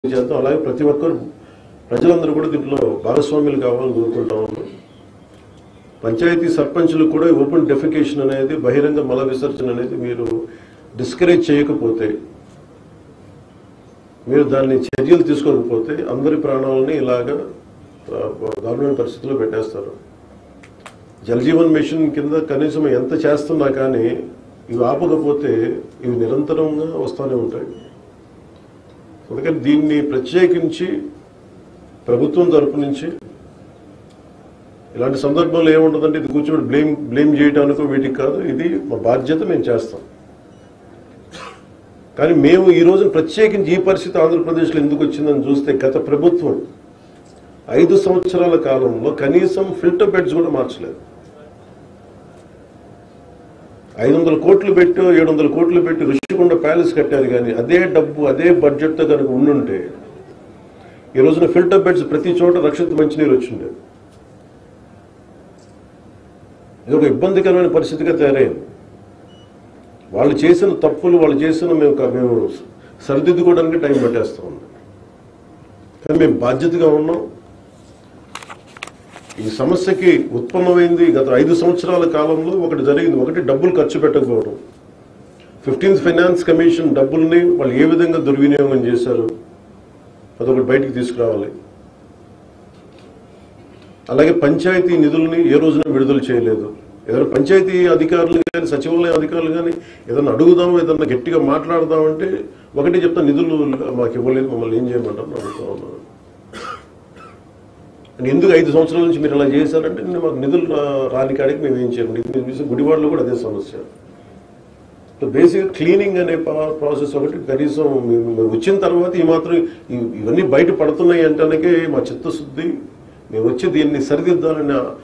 చేద్దాం అలాగే ప్రతి ఒక్కరు ప్రజలందరూ కూడా దీంట్లో భాగస్వాములు కావాలని కోరుకుంటా ఉన్నాం పంచాయతీ సర్పంచులు కూడా ఓపెన్ డెఫికేషన్ అనేది బహిరంగ మల విసర్జన అనేది మీరు డిస్కరేజ్ చేయకపోతే మీరు దాన్ని చర్యలు తీసుకోకపోతే అందరి ప్రాణాలని ఇలాగా ఆ, దారుణమైన పరిస్థితుల్లో పెట్టేస్తారు జలజీవన్ మిషన్ కింద కనీసం ఎంత చేస్తున్నా కానీ ఇవి ఆపకపోతే ఇవి నిరంతరంగా వస్తూనే ఉంటాయి అందుకని దీన్ని ప్రత్యేకించి ప్రభుత్వం తరపు నుంచి ఇలాంటి సందర్భంలో ఏముంటుందంటే ఇది కూర్చొని బ్లేమ్ బ్లేమ్ చేయడానికో వీటికి కాదు ఇది మా బాధ్యత మేము చేస్తాం కానీ మేము ఈ రోజు ప్రత్యేకించి ఈ పరిస్థితి ఆంధ్రప్రదేశ్లో ఎందుకు వచ్చిందని చూస్తే గత ప్రభుత్వం ఐదు సంవత్సరాల కాలంలో కనీసం ఫిల్టర్ బెడ్స్ కూడా మార్చలేదు ఐదు వందల కోట్లు పెట్టి ఏడు వందల కోట్లు పెట్టి ఋషికొండ ప్యాలెస్ కట్టారు కానీ అదే డబ్బు అదే బడ్జెట్తో కనుక ఉండుంటే ఈ రోజున ఫిల్టర్ బెడ్స్ ప్రతి చోట రక్షిత మంచినీరు వచ్చిండే ఇది ఒక ఇబ్బందికరమైన పరిస్థితిగా తయారైంది వాళ్ళు చేసిన తప్పులు వాళ్ళు చేసిన మేము మేము సరిదిద్దుకోవడానికి టైం పెట్టేస్తా ఉన్నాం కానీ మేము బాధ్యతగా ఉన్నాం ఈ సమస్యకి ఉత్పన్నమైంది గత ఐదు సంవత్సరాల కాలంలో ఒకటి జరిగింది ఒకటి డబ్బులు ఖర్చు పెట్టకపోవడం ఫిఫ్టీన్త్ ఫైనాన్స్ కమిషన్ డబ్బుల్ని వాళ్ళు ఏ విధంగా దుర్వినియోగం చేశారు అదొకటి బయటికి తీసుకురావాలి అలాగే పంచాయతీ నిధుల్ని ఏ రోజున విడుదల చేయలేదు ఏదైనా పంచాయతీ అధికారులు కానీ సచివాలయ అధికారులు కానీ ఏదైనా అడుగుదాం ఏదన్నా గట్టిగా మాట్లాడదామంటే ఒకటి చెప్తా నిధులు మాకు ఇవ్వలేదు మమ్మల్ని ఏం చేయమంటారు అడుగుతా ఉన్నాను అంటే ఎందుకు ఐదు సంవత్సరాల నుంచి మీరు ఇలా చేశారంటే నేను మాకు నిధులు రా- రాని కాడికి మేము ఏం చేయాలి ఇది చూసి గుడివాడలో కూడా అదే సమస్య బేసిక్ క్లీనింగ్ అనే ప్రాసెస్ ఒకటి కనీసం మేము మేము వచ్చిన తర్వాత ఈ మాత్రం ఇ- ఇవన్నీ బయట పడుతున్నాయి అంటానికే మా చిత్తశుద్ధి మేము వచ్చి దీన్ని సరిదిద్దాలని